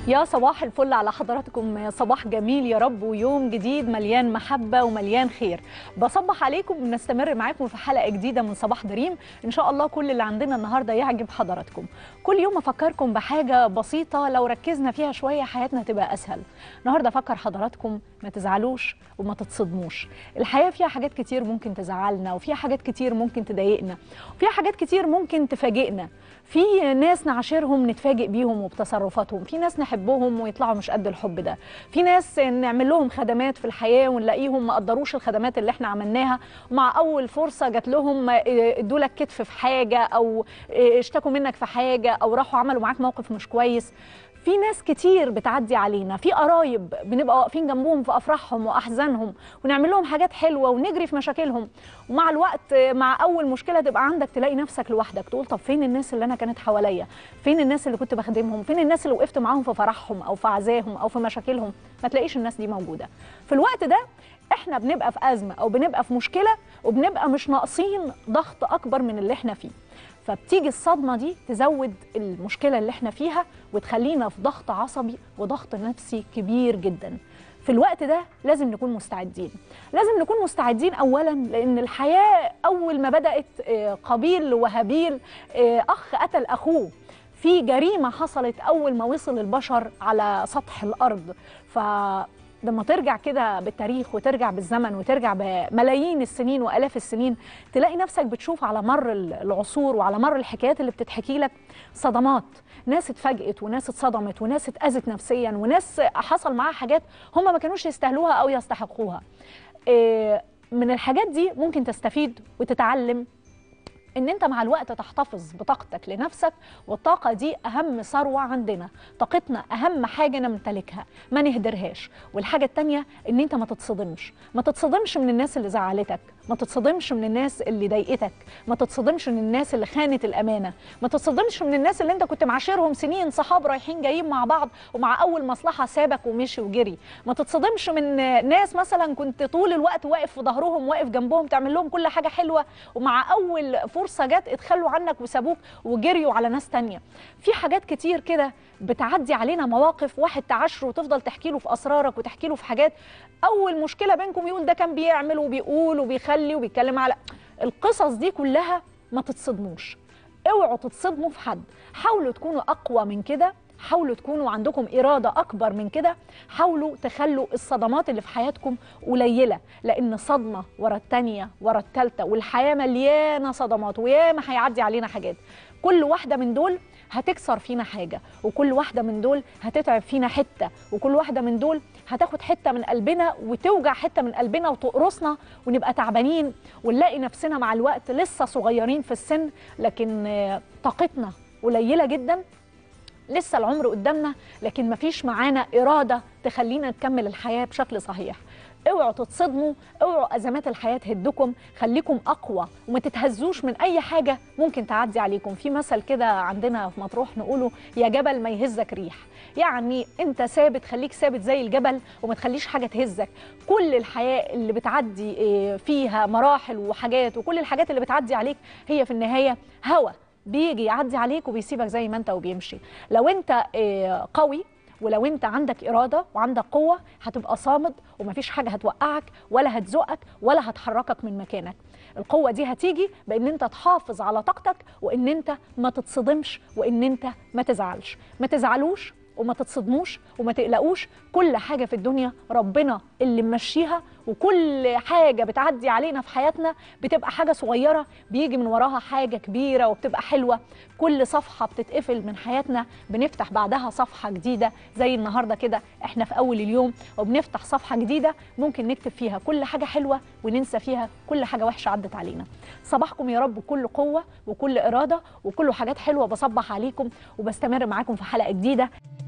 يا صباح الفل على حضراتكم صباح جميل يا رب ويوم جديد مليان محبة ومليان خير بصبح عليكم ونستمر معاكم في حلقة جديدة من صباح دريم إن شاء الله كل اللي عندنا النهاردة يعجب حضراتكم كل يوم أفكركم بحاجة بسيطة لو ركزنا فيها شوية حياتنا تبقى أسهل النهاردة أفكر حضراتكم ما تزعلوش وما تتصدموش الحياة فيها حاجات كتير ممكن تزعلنا وفيها حاجات كتير ممكن تضايقنا وفيها حاجات كتير ممكن تفاجئنا في ناس نعاشرهم نتفاجئ بيهم وبتصرفاتهم في ناس نحبهم ويطلعوا مش قد الحب ده في ناس نعمل لهم خدمات في الحياه ونلاقيهم ما قدروش الخدمات اللي احنا عملناها مع اول فرصه جات لهم ادوا لك كتف في حاجه او اشتكوا منك في حاجه او راحوا عملوا معاك موقف مش كويس في ناس كتير بتعدي علينا في قرايب بنبقى واقفين جنبهم في افراحهم واحزانهم ونعمل لهم حاجات حلوه ونجري في مشاكلهم ومع الوقت مع اول مشكله تبقى عندك تلاقي نفسك لوحدك تقول طب فين الناس اللي انا كانت حواليا فين الناس اللي كنت بخدمهم فين الناس اللي وقفت معاهم في فرحهم او في عزاهم او في مشاكلهم ما تلاقيش الناس دي موجوده في الوقت ده احنا بنبقى في ازمه او بنبقى في مشكله وبنبقى مش ناقصين ضغط اكبر من اللي احنا فيه فبتيجي الصدمه دي تزود المشكله اللي احنا فيها وتخلينا في ضغط عصبي وضغط نفسي كبير جدا في الوقت ده لازم نكون مستعدين لازم نكون مستعدين اولا لان الحياه اول ما بدات قابيل وهابيل اخ قتل اخوه في جريمه حصلت اول ما وصل البشر على سطح الارض ف لما ترجع كده بالتاريخ وترجع بالزمن وترجع بملايين السنين والاف السنين تلاقي نفسك بتشوف على مر العصور وعلى مر الحكايات اللي بتتحكي لك صدمات ناس اتفاجئت وناس اتصدمت وناس اتاذت نفسيا وناس حصل معاها حاجات هم ما كانوش يستاهلوها او يستحقوها من الحاجات دي ممكن تستفيد وتتعلم ان انت مع الوقت تحتفظ بطاقتك لنفسك والطاقه دي اهم ثروه عندنا طاقتنا اهم حاجه نمتلكها ما نهدرهاش والحاجه الثانيه ان انت ما تتصدمش ما تتصدمش من الناس اللي زعلتك ما تتصدمش من الناس اللي ضايقتك ما تتصدمش من الناس اللي خانت الامانه ما تتصدمش من الناس اللي انت كنت معاشرهم سنين صحاب رايحين جايين مع بعض ومع اول مصلحه سابك ومشي وجري ما تتصدمش من ناس مثلا كنت طول الوقت واقف في ظهرهم واقف جنبهم تعمل لهم كل حاجه حلوه ومع اول فرصه جت اتخلوا عنك وسابوك وجريوا على ناس تانية في حاجات كتير كده بتعدي علينا مواقف واحد تعاشره وتفضل تحكي له في اسرارك وتحكي له في حاجات اول مشكله بينكم يقول ده كان بيعمل وبيقول وبيخلي وبيتكلم على القصص دي كلها ما تتصدموش اوعوا تتصدموا في حد حاولوا تكونوا اقوى من كده حاولوا تكونوا عندكم إرادة أكبر من كده حاولوا تخلوا الصدمات اللي في حياتكم قليلة لأن صدمة ورا التانية ورا التالتة والحياة مليانة صدمات وياما هيعدي علينا حاجات كل واحدة من دول هتكسر فينا حاجة وكل واحدة من دول هتتعب فينا حتة وكل واحدة من دول هتاخد حتة من قلبنا وتوجع حتة من قلبنا وتقرصنا ونبقى تعبانين ونلاقي نفسنا مع الوقت لسه صغيرين في السن لكن طاقتنا قليلة جدا لسه العمر قدامنا لكن مفيش معانا إرادة تخلينا نكمل الحياة بشكل صحيح اوعوا تتصدموا اوعوا ازمات الحياه تهدكم خليكم اقوى وما تتهزوش من اي حاجه ممكن تعدي عليكم في مثل كده عندنا في مطروح نقوله يا جبل ما يهزك ريح يعني انت ثابت خليك ثابت زي الجبل وما تخليش حاجه تهزك كل الحياه اللي بتعدي فيها مراحل وحاجات وكل الحاجات اللي بتعدي عليك هي في النهايه هوا بيجي يعدي عليك وبيسيبك زي ما انت وبيمشي لو انت قوي ولو انت عندك اراده وعندك قوه هتبقى صامد ومفيش حاجه هتوقعك ولا هتزقك ولا هتحركك من مكانك القوه دي هتيجي بان انت تحافظ على طاقتك وان انت ما تتصدمش وان انت ما تزعلش ما تزعلوش وما تتصدموش وما تقلقوش كل حاجة في الدنيا ربنا اللي ممشيها وكل حاجة بتعدي علينا في حياتنا بتبقى حاجة صغيرة بيجي من وراها حاجة كبيرة وبتبقى حلوة كل صفحة بتتقفل من حياتنا بنفتح بعدها صفحة جديدة زي النهاردة كده احنا في أول اليوم وبنفتح صفحة جديدة ممكن نكتب فيها كل حاجة حلوة وننسى فيها كل حاجة وحشة عدت علينا صباحكم يا رب كل قوة وكل إرادة وكل حاجات حلوة بصبح عليكم وبستمر معاكم في حلقة جديدة